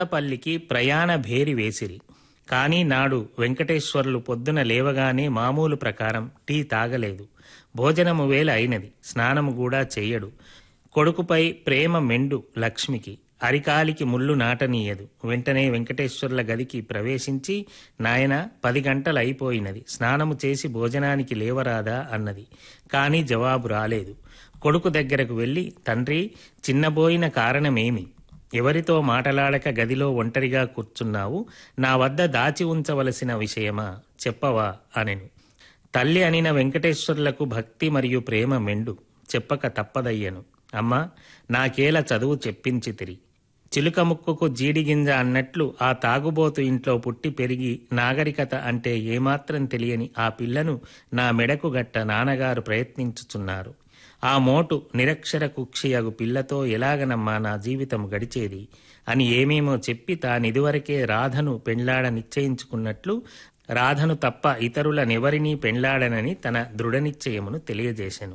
పల్లికి ప్రయాణ భేరి వేసిరి కానీ నాడు వెంకటేశ్వర్లు పొద్దున లేవగానే మామూలు ప్రకారం టీ తాగలేదు భోజనము వేళ అయినది స్నానము కూడా చెయ్యడు కొడుకుపై ప్రేమ మెండు లక్ష్మికి అరికాలికి ముళ్ళు నాటనీయదు వెంటనే వెంకటేశ్వర్ల గదికి ప్రవేశించి నాయన పది గంటలు అయిపోయినది స్నానము చేసి భోజనానికి లేవరాదా అన్నది కానీ జవాబు రాలేదు కొడుకు దగ్గరకు వెళ్ళి తండ్రి చిన్నబోయిన కారణమేమి ఎవరితో మాటలాడక గదిలో ఒంటరిగా కూర్చున్నావు నా వద్ద దాచి ఉంచవలసిన విషయమా చెప్పవా అనెను తల్లి అనిన వెంకటేశ్వర్లకు భక్తి మరియు ప్రేమ మెండు చెప్పక తప్పదయ్యను అమ్మా నాకేల చదువు చెప్పించితిరి చిలుక ముక్కుకు జీడిగింజ అన్నట్లు ఆ తాగుబోతు ఇంట్లో పుట్టి పెరిగి నాగరికత అంటే ఏమాత్రం తెలియని ఆ పిల్లను నా మెడకు గట్ట నాన్నగారు ప్రయత్నించుచున్నారు ఆ మోటు నిరక్షర కుక్షియగు పిల్లతో ఎలాగనమ్మా నా జీవితం గడిచేది అని ఏమేమో చెప్పి తానిదివరకే రాధను పెండ్లాడ నిశ్చయించుకున్నట్లు రాధను తప్ప ఇతరులనెవరినీ పెండ్లాడనని తన దృఢనిశ్చయమును తెలియజేశెను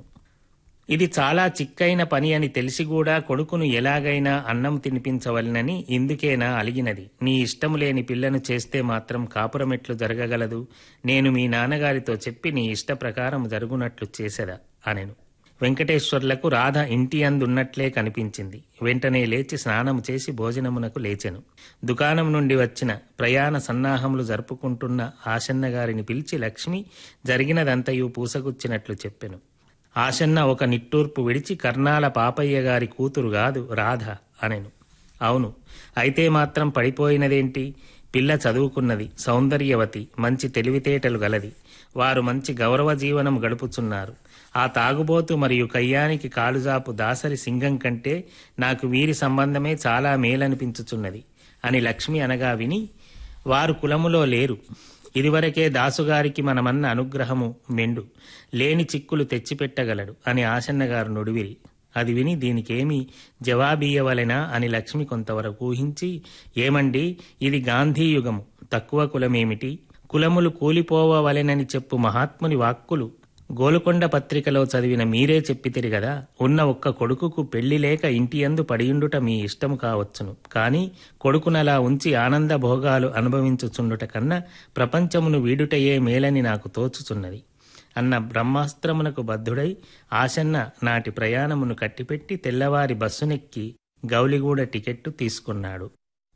ఇది చాలా చిక్కైన పని అని తెలిసి కూడా కొడుకును ఎలాగైనా అన్నం తినిపించవలనని ఇందుకేనా అలిగినది నీ ఇష్టము లేని పిల్లను చేస్తే మాత్రం కాపురమెట్లు జరగగలదు నేను మీ నాన్నగారితో చెప్పి నీ ఇష్ట ప్రకారం జరుగునట్లు చేసెదా అనెను వెంకటేశ్వర్లకు రాధ ఇంటి అందున్నట్లే కనిపించింది వెంటనే లేచి స్నానం చేసి భోజనమునకు లేచెను దుకాణం నుండి వచ్చిన ప్రయాణ సన్నాహములు జరుపుకుంటున్న ఆశన్న గారిని పిలిచి లక్ష్మి జరిగినదంతయు పూసగుచ్చినట్లు చెప్పెను ఆశన్న ఒక నిట్టూర్పు విడిచి కర్ణాల పాపయ్య గారి కూతురు కాదు రాధ అనెను అవును అయితే మాత్రం పడిపోయినదేంటి పిల్ల చదువుకున్నది సౌందర్యవతి మంచి తెలివితేటలు గలది వారు మంచి గౌరవ జీవనం గడుపుచున్నారు ఆ తాగుబోతు మరియు కయ్యానికి కాలుజాపు దాసరి సింగం కంటే నాకు వీరి సంబంధమే చాలా మేలనిపించుచున్నది అని లక్ష్మి అనగా విని వారు కులములో లేరు ఇదివరకే దాసుగారికి మనమన్న అనుగ్రహము మెండు లేని చిక్కులు తెచ్చిపెట్టగలడు అని ఆశన్నగారు నుడివిరి అది విని దీనికేమి జవాబీయవలెనా అని లక్ష్మి కొంతవరకు ఊహించి ఏమండి ఇది గాంధీ యుగము తక్కువ కులమేమిటి కులములు కూలిపోవవలెనని చెప్పు మహాత్ముని వాక్కులు గోలుకొండ పత్రికలో చదివిన మీరే చెప్పితిరి గదా ఉన్న ఒక్క కొడుకుకు పెళ్లి లేక ఇంటియందు పడియుండుట మీ ఇష్టము కావచ్చును కాని కొడుకునలా ఉంచి ఆనంద భోగాలు అనుభవించుచుండుట కన్నా ప్రపంచమును వీడుటయే మేలని నాకు తోచుచున్నది అన్న బ్రహ్మాస్త్రమునకు బద్ధుడై ఆశన్న నాటి ప్రయాణమును కట్టిపెట్టి తెల్లవారి బస్సునెక్కి గౌలిగూడ టికెట్టు తీసుకున్నాడు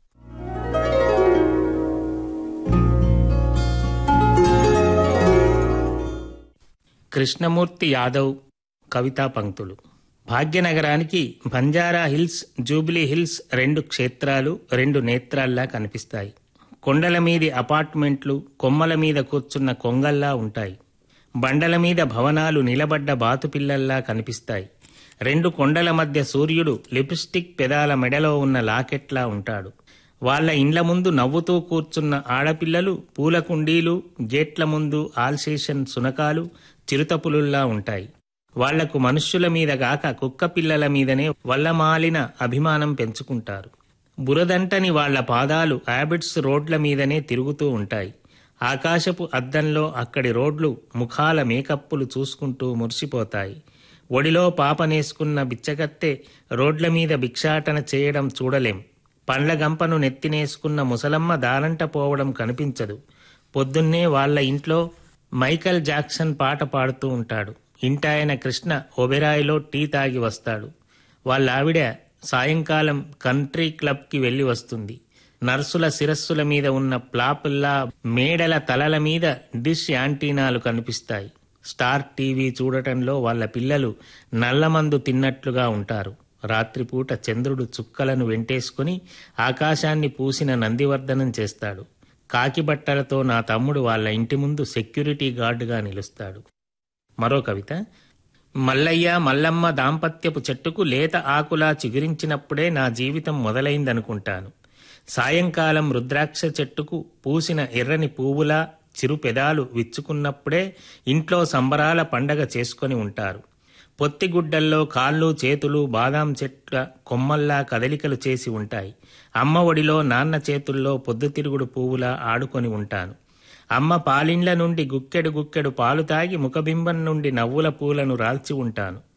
కృష్ణమూర్తి యాదవ్ కవితా పంక్తులు భాగ్యనగరానికి బంజారా హిల్స్ జూబిలీ హిల్స్ రెండు క్షేత్రాలు రెండు నేత్రాల్లా కనిపిస్తాయి కొండల మీది అపార్ట్మెంట్లు కొమ్మల మీద కూర్చున్న కొంగల్లా ఉంటాయి బండల మీద భవనాలు నిలబడ్డ బాతుపిల్లల్లా కనిపిస్తాయి రెండు కొండల మధ్య సూర్యుడు లిప్స్టిక్ పెదాల మెడలో ఉన్న లాకెట్లా ఉంటాడు వాళ్ళ ఇండ్ల ముందు నవ్వుతూ కూర్చున్న ఆడపిల్లలు పూల కుండీలు గేట్ల ముందు ఆల్సేషన్ సునకాలు చిరుతపులుల్లా ఉంటాయి వాళ్లకు మనుష్యుల మీద గాక కుక్క పిల్లల మీదనే వల్లమాలిన అభిమానం పెంచుకుంటారు బురదంటని వాళ్ల పాదాలు యాబిట్స్ రోడ్ల మీదనే తిరుగుతూ ఉంటాయి ఆకాశపు అద్దంలో అక్కడి రోడ్లు ముఖాల మేకప్పులు చూసుకుంటూ మురిసిపోతాయి ఒడిలో పాపనేసుకున్న బిచ్చగత్తె రోడ్ల మీద భిక్షాటన చేయడం చూడలేం పండ్ల గంపను నెత్తినేసుకున్న ముసలమ్మ దారంట పోవడం కనిపించదు పొద్దున్నే వాళ్ళ ఇంట్లో మైకల్ జాక్సన్ పాట పాడుతూ ఉంటాడు ఇంటాయన కృష్ణ ఒబెరాయిలో టీ తాగి వస్తాడు వాళ్ళ ఆవిడ సాయంకాలం కంట్రీ క్లబ్కి వెళ్ళి వస్తుంది నర్సుల శిరస్సుల మీద ఉన్న ప్లాపుల్లా మేడల తలల మీద డిష్ యాంటీనాలు కనిపిస్తాయి స్టార్ టీవీ చూడటంలో వాళ్ళ పిల్లలు నల్లమందు తిన్నట్లుగా ఉంటారు రాత్రిపూట చంద్రుడు చుక్కలను వెంటేసుకుని ఆకాశాన్ని పూసిన నందివర్ధనం చేస్తాడు కాకి బట్టలతో నా తమ్ముడు వాళ్ళ ఇంటి ముందు సెక్యూరిటీ గార్డుగా నిలుస్తాడు మరో కవిత మల్లయ్య మల్లమ్మ దాంపత్యపు చెట్టుకు లేత ఆకులా చిగురించినప్పుడే నా జీవితం మొదలైందనుకుంటాను సాయంకాలం రుద్రాక్ష చెట్టుకు పూసిన ఎర్రని పువ్వులా చిరు పెదాలు విచ్చుకున్నప్పుడే ఇంట్లో సంబరాల పండగ చేసుకొని ఉంటారు పొత్తిగుడ్డల్లో కాళ్ళు చేతులు బాదాం చెట్ల కొమ్మల్లా కదలికలు చేసి ఉంటాయి అమ్మ ఒడిలో నాన్న చేతుల్లో పొద్దుతిరుగుడు పువ్వులా ఆడుకొని ఉంటాను అమ్మ పాలిండ్ల నుండి గుక్కెడు గుక్కెడు పాలు తాగి ముఖబింబం నుండి నవ్వుల పూలను రాల్చి ఉంటాను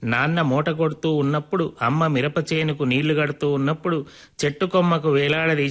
నాన్న మూట కొడుతూ ఉన్నప్పుడు అమ్మ మిరప చేనుకు నీళ్లు గడుతూ ఉన్నప్పుడు చెట్టు కొమ్మకు వేలాడదీసి